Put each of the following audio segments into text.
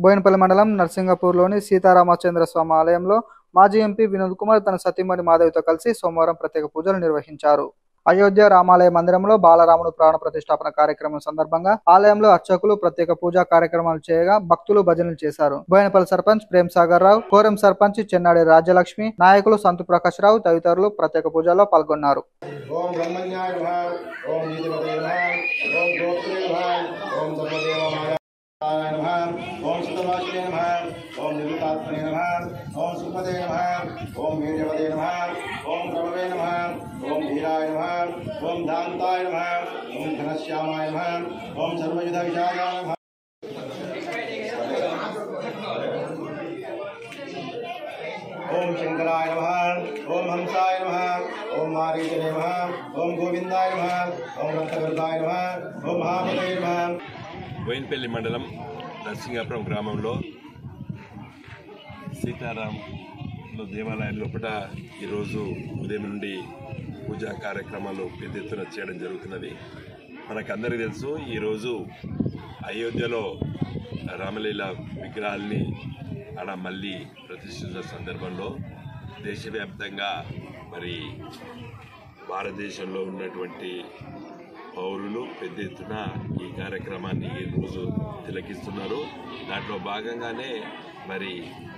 బోయినపల్లి మండలం నర్సింగపూర్లోని సీతారామచంద్ర స్వామి ఆలయంలో మాజీ ఎంపీ వినోద్ కుమార్ తన సతీమణి మాధవితో కలిసి సోమవారం ప్రత్యేక పూజలు నిర్వహించారు అయోధ్య రామాలయ మందిరంలో బాలరాముడు ప్రాణ ప్రతిష్టాపన కార్యక్రమం సందర్భంగా ఆలయంలో అర్చకులు ప్రత్యేక పూజా కార్యక్రమాలు చేయగా భక్తులు భజనలు చేశారు బోయినపల్లి సర్పంచ్ ప్రేమ్ సాగర్ రావు కోరం సర్పంచ్ చెన్నాడి రాజ్యలక్ష్మి నాయకులు సంతు ప్రకాష్ రావు తదితరులు ప్రత్యేక పూజల్లో పాల్గొన్నారు ఓం బ్రహ్మణ్యాయ నమః ఓం నీతిపతే నమః ఓం గోత్రే నమః ఓం సర్వదేవమాయ నమః ఓం సుతమాశ్రే నమః ఓం నిరుతాత్మనే నమః ఓం సుపదే నమః ఓం వీర్యపదే నమః ఓం ప్రభవే నమః ఓం ధీరాయ నమః ఓం దాంతాయ నమః ఓం ఘనశ్యామాయ నమః ఓం సర్వయుధ విషాదాయ నమః ఓం శంకరాయ నమః ఓం హంసాయ నమః ఓం మారీచనే నమః ఓం గోవిందాయ నమః ఓం రక్తగర్భాయ నమః ఓం మహాపతే నమః బోయినపల్లి మండలం నరసింగాపురం గ్రామంలో సీతారాంలో దేవాలయం లోపల ఈరోజు ఉదయం నుండి పూజా కార్యక్రమాలు పెద్ద ఎత్తున చేయడం జరుగుతున్నది మనకందరికీ తెలుసు ఈరోజు అయోధ్యలో రామలీల విగ్రహాల్ని ఆడ మళ్ళీ ప్రతిష్ఠించిన సందర్భంలో దేశవ్యాప్తంగా మరి భారతదేశంలో ఉన్నటువంటి పౌరులు పెద్ద ఎత్తున ఈ కార్యక్రమాన్ని ఈరోజు తిలకిస్తున్నారు దాంట్లో భాగంగానే మరి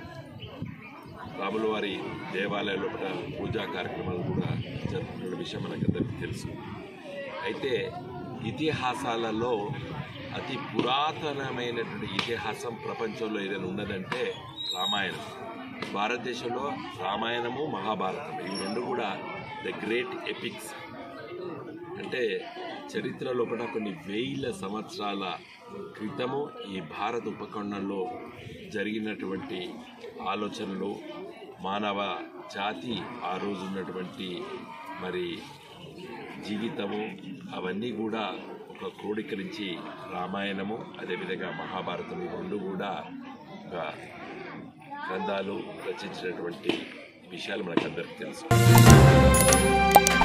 రాముల వారి దేవాలయ లోపల పూజా కార్యక్రమాలు కూడా జరుపుతున్న విషయం మనకందరికీ తెలుసు అయితే ఇతిహాసాలలో అతి పురాతనమైనటువంటి ఇతిహాసం ప్రపంచంలో ఏదైనా ఉన్నదంటే రామాయణం భారతదేశంలో రామాయణము మహాభారతం ఇవి రెండు కూడా ద గ్రేట్ ఎపిక్స్ అంటే చరిత్ర లోపల కొన్ని వేల సంవత్సరాల క్రితము ఈ భారత ఉపఖండంలో జరిగినటువంటి ఆలోచనలు మానవ జాతి ఆ రోజు ఉన్నటువంటి మరి జీవితము అవన్నీ కూడా ఒక క్రోడీకరించి రామాయణము అదేవిధంగా మహాభారతం ఈ రెండు కూడా ఒక గ్రంథాలు రచించినటువంటి విషయాలు మనకందరికీ తెలుసు